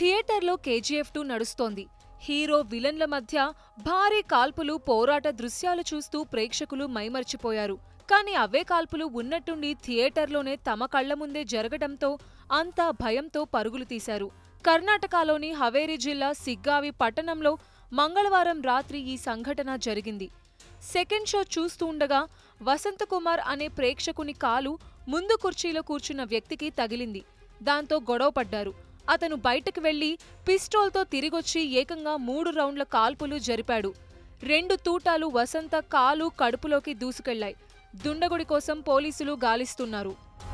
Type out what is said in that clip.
థియేటర్లో KGF two నడుస్తోంది hero విలన్ల మధ్య భారీ కాల్పులు పోరాట దృశ్యాలు చూస్తూ ప్రేక్షకులు మైమర్చిపోయారు కానీ అవే కాల్పులు ఉన్నట్టుండి థియేటర్లోనే తమ కళ్ల ముందే జరగడంతో అంతా భయంతో పరుగులు తీశారు కర్ణాటకలోని హవేరీ జిల్లా సిగ్గావి పట్టణంలో మంగళవారం రాత్రి ఈ సంఘటన జరిగింది సెకండ్ షో చూస్తూ ఉండగా వసంతకుమార్ అనే ప్రేక్షకుని కాలు ముందు కుర్చీలో కూర్చున్న వ్యక్తికి తగిలింది దాంతో గొడవ పడ్డారు అతను బయటకు వెళ్లి పిస్టోల్తో తిరిగొచ్చి ఏకంగా మూడు రౌండ్ల కాల్పులు జరిపాడు రెండు తూటాలు వసంత కాలు కడుపులోకి దూసుకెళ్లాయి దుండగుడి కోసం పోలీసులు గాలిస్తున్నారు